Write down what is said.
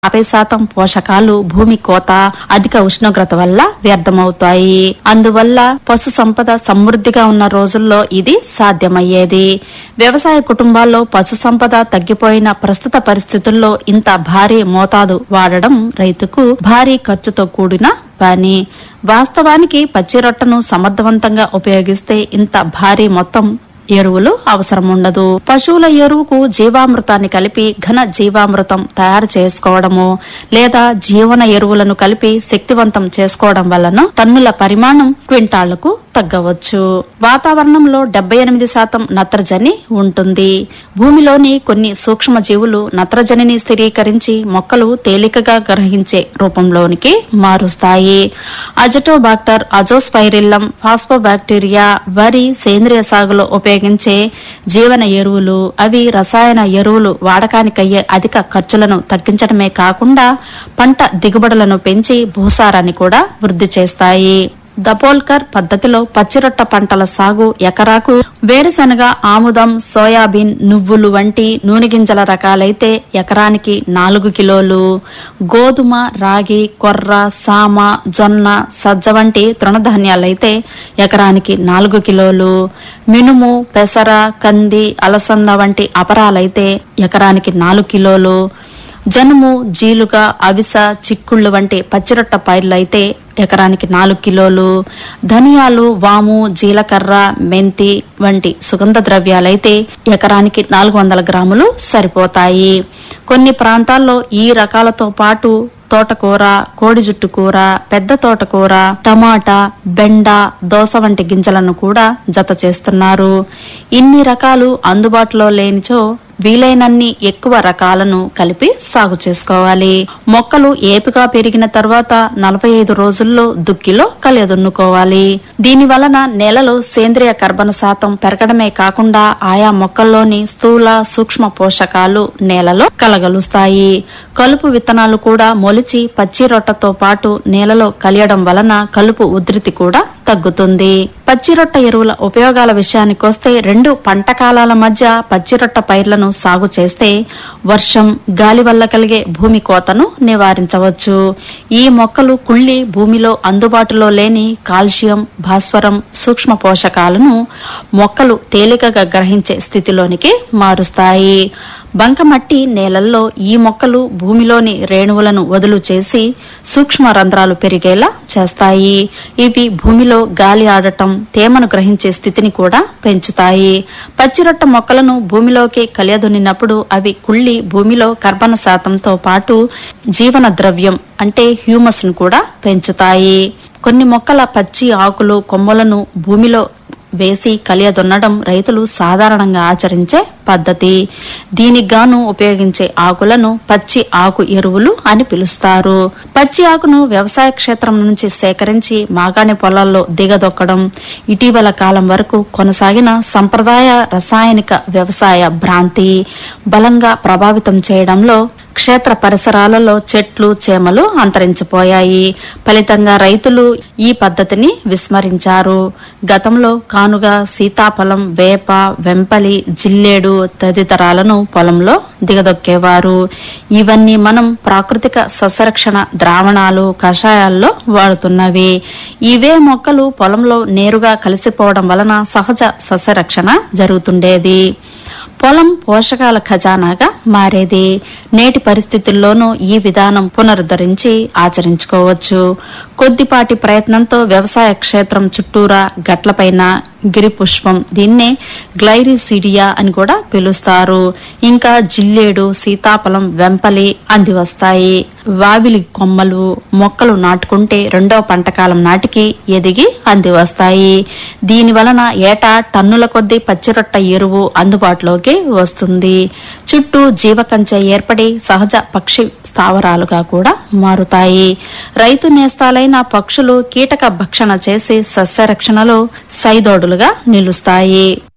యాభై శాతం పోషకాలు భూమి కోత అధిక ఉష్ణోగ్రత వల్ల వ్యర్థమవుతాయి అందువల్ల పశు సంపద సమృద్ధిగా ఉన్న రోజుల్లో ఇది సాధ్యమయ్యేది వ్యవసాయ కుటుంబాల్లో పశు సంపద తగ్గిపోయిన ప్రస్తుత పరిస్థితుల్లో ఇంత భారీ మోతాదు వాడడం రైతుకు భారీ ఖర్చుతో కూడిన పని వాస్తవానికి పచ్చి రొట్టను సమర్థవంతంగా ఉపయోగిస్తే ఇంత భారీ మొత్తం ఎరువులు అవసరం ఉండదు పశువుల ఎరువుకు జీవామృతాన్ని కలిపి ఘన జీవామృతం తయారు చేసుకోవడము లేదా జీవన ఎరువులను కలిపి శక్తివంతం చేసుకోవడం వలన టన్నుల పరిమాణం క్వింటాళ్లకు తగ్గవచ్చు వాతావరణంలో డెబ్బై ఎనిమిది శాతం నత్రజని ఉంటుంది భూమిలోని కొన్ని సూక్ష్మ జీవులు నత్రజనిని స్థిరీకరించి మొక్కలు తేలికగా గ్రహించే రూపంలోనికి మారుస్తాయి అజటోబాక్టర్ అజోస్పైరిల్లం ఫాస్ఫోబాక్టీరియా వరి సేంద్రియ సాగులో ఉపయోగించే జీవన ఎరువులు అవి రసాయన ఎరువులు వాడకానికయ్యే అధిక ఖర్చులను తగ్గించడమే కాకుండా పంట దిగుబడులను పెంచి భూసారాన్ని కూడా వృద్ధి చేస్తాయి దపోల్కర్ పద్ధతిలో పచ్చిరొట్ట పంటల సాగు ఎకరాకు వేరుశనగ ఆముదం సోయాబీన్ నువ్వులు వంటి నూనె గింజల రకాలైతే ఎకరానికి నాలుగు కిలోలు గోధుమ రాగి కొర్ర సామ జొన్న సజ్జ వంటి తృణధాన్యాలైతే ఎకరానికి నాలుగు కిలోలు మినుము పెసర కంది అలసంద వంటి అపరాలైతే ఎకరానికి నాలుగు కిలోలు జనుము జీలుగ అవిస చిక్కుళ్ళు వంటి పచ్చిరొట్ట పైర్లైతే ఎకరానికి నాలుగు కిలోలు ధనియాలు వాము జీలకర్ర మెంతి వంటి సుగంధ ద్రవ్యాలైతే ఎకరానికి నాలుగు వందల గ్రాములు సరిపోతాయి కొన్ని ప్రాంతాల్లో ఈ రకాలతో పాటు తోటకూర కోడి జుట్టు కూర పెద్ద తోటకూర టమాటా బెండ దోస వంటి గింజలను కూడా జత చేస్తున్నారు ఇన్ని రకాలు అందుబాటులో లేనిచో వీలైనన్ని ఎక్కువ రకాలను కలిపి సాగు చేసుకోవాలి మొక్కలు ఏపుగా పెరిగిన తర్వాత నలభై ఐదు రోజుల్లో దుక్కిలో కలియదున్నుకోవాలి దీని వలన నేలలో సేంద్రియ కర్బన శాతం పెరగడమే కాకుండా ఆయా మొక్కల్లోని స్థూల సూక్ష్మ పోషకాలు నేలలో కలగలుస్తాయి కలుపు విత్తనాలు కూడా మొలిచి పచ్చి రొట్టతో పాటు నేలలో కలియడం వలన కలుపు ఉధృతి కూడా తగ్గుతుంది పచ్చిరొట్ట ఎరువుల ఉపయోగాల విషయానికొస్తే రెండు పంట కాలాల మధ్య పచ్చిరొట్ట పైర్లను సాగు చేస్తే వర్షం గాలి వల్ల కలిగే భూమి కోతను నివారించవచ్చు ఈ మొక్కలు కుళ్ళి భూమిలో అందుబాటులో లేని కాల్షియం భాస్వరం సూక్ష్మ పోషకాలను మొక్కలు తేలికగా గ్రహించే స్థితిలోనికి మారుస్తాయి బంకమట్టి నేలల్లో ఈ మొక్కలు భూమిలోని రేణువులను వదులు చేసి సూక్ష్మ రంధ్రాలు పెరిగేలా చేస్తాయి ఇవి భూమిలో గాలి ఆడటం తేమను గ్రహించే స్థితిని కూడా పెంచుతాయి పచ్చిరొట్ట మొక్కలను భూమిలోకి కలియదునినప్పుడు అవి కుళ్ళి భూమిలో కర్బన శాతంతో పాటు జీవన ద్రవ్యం అంటే హ్యూమస్ ను కూడా పెంచుతాయి కొన్ని మొక్కల పచ్చి ఆకులు కొమ్మలను భూమిలో వేసి కలియదున్నడం రైతులు సాధారణంగా ఆచరించే పద్ధతి దీనికి గాను ఉపయోగించే ఆకులను పచ్చి ఆకు ఎరువులు అని పిలుస్తారు పచ్చి ఆకును వ్యవసాయ క్షేత్రం నుంచి సేకరించి మాగాణి పొలాల్లో దిగదొక్కడం ఇటీవల కాలం వరకు కొనసాగిన సంప్రదాయ రసాయనిక వ్యవసాయ భ్రాంతి బలంగా ప్రభావితం చేయడంలో క్షేత్ర పరిసరాలలో చెట్లు చేమలు అంతరించిపోయాయి ఫలితంగా రైతులు ఈ పద్ధతిని విస్మరించారు గతంలో కానుగ సీతాఫలం వేప వెంపలి జిల్లేడు తదితరాలను పొలంలో దిగదొక్కేవారు ఇవన్నీ మనం ప్రాకృతిక సస్యరక్షణ ద్రావణాలు కషాయాల్లో వాడుతున్నవి ఇవే మొక్కలు పొలంలో నేరుగా కలిసిపోవడం వలన సహజ సస్యరక్షణ జరుగుతుండేది పొలం పోషకాల ఖజానాగా మారేది నేటి పరిస్థితుల్లోనూ ఈ విధానం పునరుద్ధరించి ఆచరించుకోవచ్చు కొద్దిపాటి ప్రయత్నంతో వ్యవసాయ క్షేత్రం చుట్టూరా గట్లపైన గిరి పుష్పం దీన్నే గ్లైరిసిడియా అని కూడా పిలుస్తారు ఇంకా జిల్లేడు సీతాఫలం వెంపలి అంది వస్తాయి వావిలి కొమ్మలు మొక్కలు నాటుకుంటే రెండవ పంటకాలం నాటికి ఎదిగి అంది వస్తాయి దీని వలన ఏటా టన్నుల కొద్దీ పచ్చిరొట్ట ఎరువు అందుబాటులోకి వస్తుంది చుట్టూ జీవకంచె ఏర్పడి సహజ పక్షి స్థావరాలుగా కూడా మారుతాయి రైతు నేస్తాలైన పక్షులు కీటక భక్షణ చేసి సస్యరక్షణలో సైదోడులుగా నిలుస్తాయి